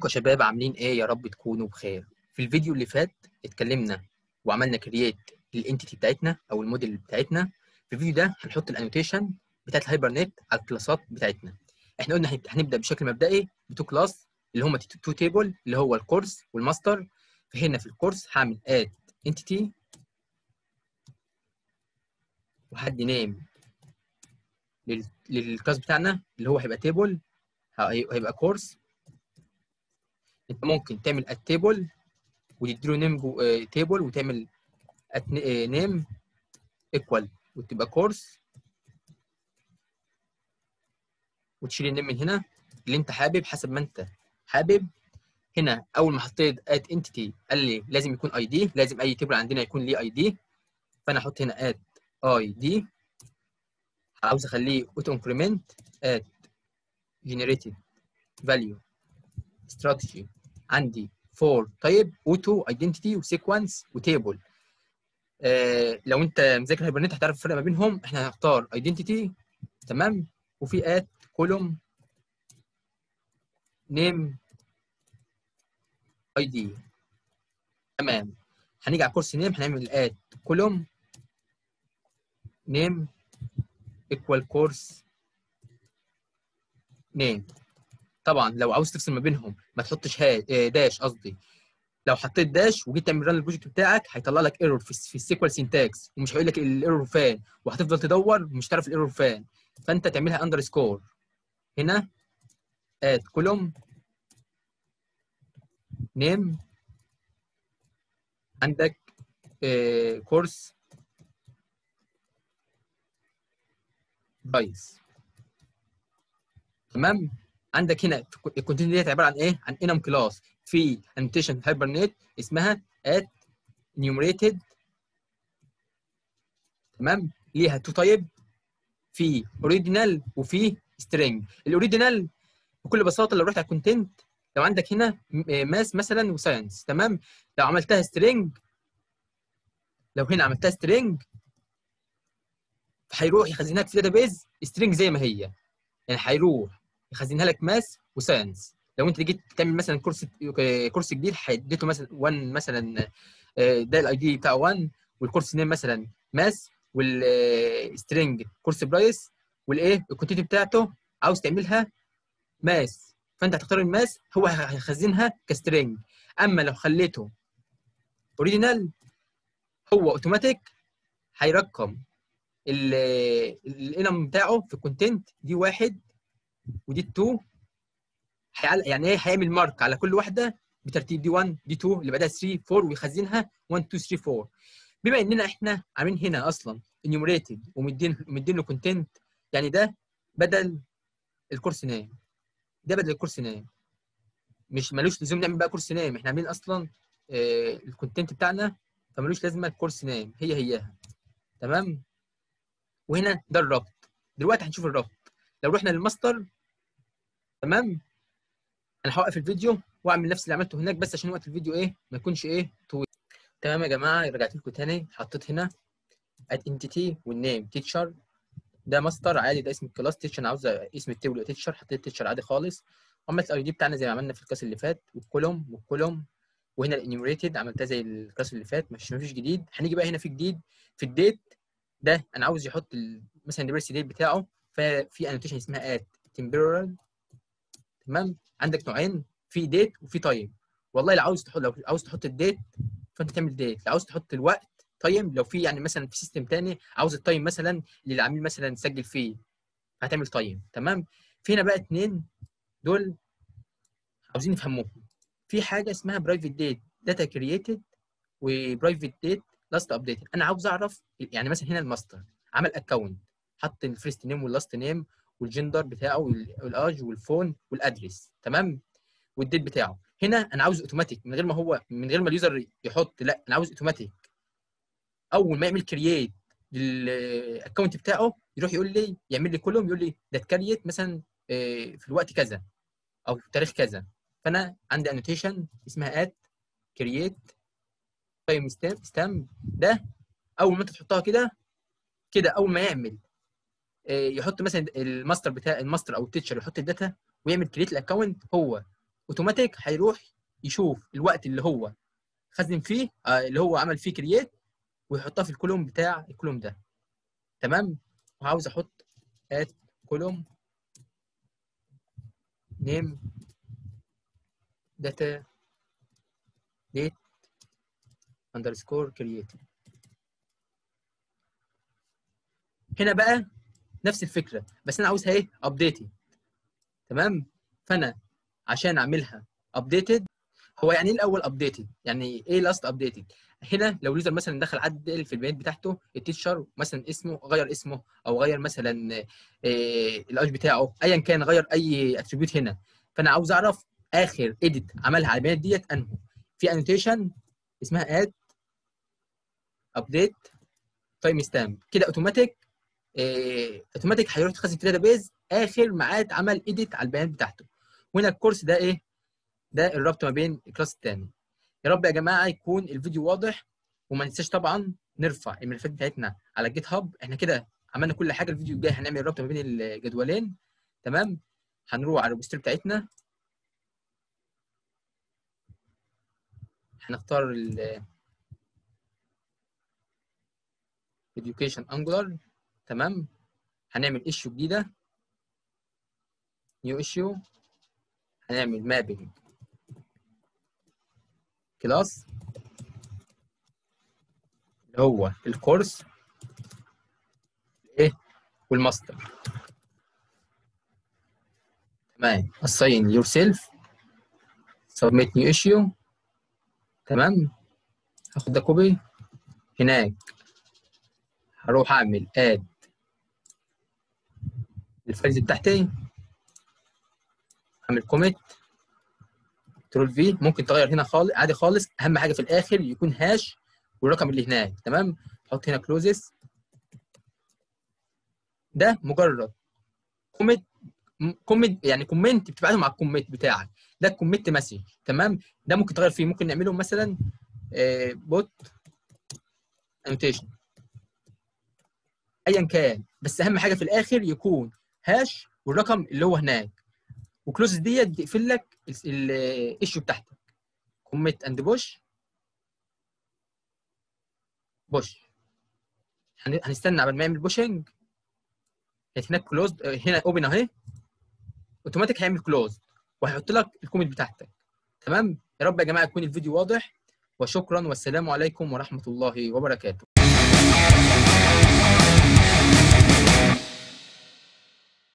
ازيكم يا شباب عاملين ايه يا رب تكونوا بخير في الفيديو اللي فات اتكلمنا وعملنا كرييت للانتيتي بتاعتنا او الموديل بتاعتنا في الفيديو ده هنحط الانوتيشن بتاعت الهايبر نت على الكلاسات بتاعتنا احنا قلنا هنبدا بشكل مبدئي بتو كلاس اللي هم تو تيبل اللي هو الكورس والماستر فهنا في الكورس هعمل اد انتيتي وهدي نيم للكلاس بتاعنا اللي هو هيبقى تيبل هيبقى كورس انت ممكن تعمل التيبل وتديله نيم جو تيبل وتعمل نيم ايكوال وتبقى كورس وتشيل النيم من هنا اللي انت حابب حسب ما انت حابب هنا اول ما حطيت اد انتيتي قال لي لازم يكون اي دي لازم اي تيبل عندنا يكون ليه اي دي فانا احط هنا اد اي دي عاوز اخليه اوتو انكريمنت اد generated value strategy عندي فور طيب اوتو ايدنتيتي وسيكونس وتيبل آه لو انت مذاكر هايبرنت هتعرف الفرق ما بينهم احنا هنختار ايدنتيتي تمام وفي ات كولوم نيم اي دي تمام هنيجي على كورس نيم هنعمل ات كولوم نيم ايكوال كورس نيم طبعا لو عاوز تفصل ما بينهم ما تحطش ها داش قصدي لو حطيت داش وجيت تعمل ران البروجكت بتاعك هيطلع لك ايرور في, في السيكوال سينتاكس ومش هيقول لك الايرور فين وهتفضل تدور ومش تعرف الايرور فين فانت تعملها اندر سكور هنا اد كولوم نيم عندك كورس برايس تمام عندك هنا الكونتنت ديت عباره عن ايه؟ عن انم كلاس في انوتيشن هايبرنيت اسمها ات نيومريتد تمام ليها تو تايب في اوريجينال وفي سترينج الاوريجينال بكل بساطه لو رحت على الكونتنت لو عندك هنا ماس مثلا وساينس تمام لو عملتها سترينج لو هنا عملتها سترينج هيروح يخزنها في داتابيز سترينج زي ما هي يعني هيروح يخزنها لك ماس وساينس لو انت جيت تعمل مثلا كورس كورس جديد هيديته مثلا 1 مثلا ده الاي دي بتاع 1 والكورس نيم مثلا ماس والسترنج كورس برايس والايه الكونتنت بتاعته عاوز تعملها ماس فانت هتختار الماس هو هيخزنها كسترنج اما لو خليته اوريجينال هو اوتوماتيك هيرقم الانم بتاعه في الكونتنت دي واحد ودي 2 يعني ايه هيعمل مارك على كل واحده بترتيب دي 1 دي 2 اللي بعدها 3 4 ويخزنها 1 2 3 4 بما اننا احنا عاملين هنا اصلا انيومريتد ومدين مدين له كونتنت يعني ده بدل الكورس نام ده بدل الكورس نام مش ملوش لزوم نعمل بقى كورس نام احنا عاملين اصلا آه الكونتنت بتاعنا فملوش لازمه الكورس نام هي هياها تمام وهنا ده الربط دلوقتي هنشوف الربط لو رحنا للماستر تمام انا هوقف الفيديو واعمل نفس اللي عملته هناك بس عشان وقت الفيديو ايه ما يكونش ايه طويل تمام يا جماعه رجعت لكم تاني حطيت هنا اد انتيتي والنيم تيتشر ده ماستر عادي ده اسم الكلاس تيتشر انا عاوز اسم التيبل تيتشر حطيت تيتشر عادي خالص وعملت الاي دي بتاعنا زي ما عملنا في الكلاس اللي فات والكولوم والكولوم وهنا الانيوميريتد عملتها زي الكلاس اللي فات مش مفيش جديد هنيجي بقى هنا في جديد في الديت ده انا عاوز يحط مثلا الديفرسي ديت بتاعه ففي انوتيشن اسمها ات تمبرال تمام عندك نوعين في ديت وفي تايم والله لو عاوز تحط لو عاوز تحط الديت فانت تعمل ديت لو عاوز تحط الوقت تايم لو في يعني مثلا في سيستم تاني عاوز التايم مثلا اللي العميل مثلا سجل فيه هتعمل تايم تمام في هنا بقى اتنين دول عاوزين نفهموهم في حاجه اسمها برايفت ديت داتا كرييتد وبرايفت ديت لاست ابديتد انا عاوز اعرف يعني مثلا هنا الماستر عمل اكونت حط الفيرست نيم واللاست نيم والجندر بتاعه والاج والفون والادرس تمام والديت بتاعه هنا انا عاوز اوتوماتيك من غير ما هو من غير ما اليوزر يحط لا انا عاوز اوتوماتيك اول ما يعمل كرييت للاكونت بتاعه يروح يقول لي يعمل لي كلهم يقول لي ده اتكريت مثلا في الوقت كذا او في تاريخ كذا فانا عندي انوتيشن اسمها ات كرييت تايم ستامب ده اول ما انت تحطها كده كده اول ما يعمل يحط مثلا الماستر بتاع الماستر او التيتشر يحط الداتا ويعمل كريت الاكونت هو اوتوماتيك هيروح يشوف الوقت اللي هو خزن فيه آه اللي هو عمل فيه كرييت ويحطها في الكولوم بتاع الكولوم ده تمام وعاوز احط ات كولوم نيم داتا ديت اندرسكور كرييت هنا بقى نفس الفكره بس انا عاوزها ايه ابديتد تمام فانا عشان اعملها ابديتد هو يعني ايه الاول ابديتد يعني ايه لاست ابديتد هنا لو اليوزر مثلا دخل عدل في البيانات بتاعته التيتشر مثلا اسمه غير اسمه او غير مثلا إيه الاج بتاعه ايا كان غير اي اتريبيوت هنا فانا عاوز اعرف اخر اديت عملها على البيانات ديت انه في انوتيشن اسمها اد ابديت تايم ستامب كده اوتوماتيك إيه اوتوماتيك هيروح يتخزن في بيز اخر ميعاد عمل اديت على البيانات بتاعته وهنا الكورس ده ايه ده الربط ما بين الكلاس الثاني يا رب يا جماعه يكون الفيديو واضح وما ننساش طبعا نرفع الملفات بتاعتنا على الجيت هاب احنا كده عملنا كل حاجه الفيديو الجاي هنعمل الربط ما بين الجدولين تمام هنروح على الريبوستري بتاعتنا هنختار ال education angular تمام هنعمل ايشيو جديده نيو ايشيو هنعمل مابنج كلاس اللي هو الكورس ايه والماستر تمام assign yourself submit new issue تمام هاخد ده كوبي هناك هروح اعمل اد الفايلز بتاعتي اعمل كوميت كنترول في ممكن تغير هنا خالص عادي خالص اهم حاجه في الاخر يكون هاش والرقم اللي هناك تمام حط هنا كلوزس ده مجرد كوميت كوميت يعني كومنت بتبعته مع الكوميت بتاعك ده كوميت مسج تمام ده ممكن تغير فيه ممكن نعمله مثلا بوت انوتيشن ايا كان بس اهم حاجه في الاخر يكون هاش والرقم اللي هو هناك وكلوز ديت بتقفل لك الايشيو بتاعتك كوميت اند بوش بوش هنستنى قبل ما يعمل بوشنج هناك كلوز هنا اوبن اهي اوتوماتيك هيعمل كلوز وهيحط لك الكومنت بتاعتك تمام يا رب يا جماعه يكون الفيديو واضح وشكرا والسلام عليكم ورحمه الله وبركاته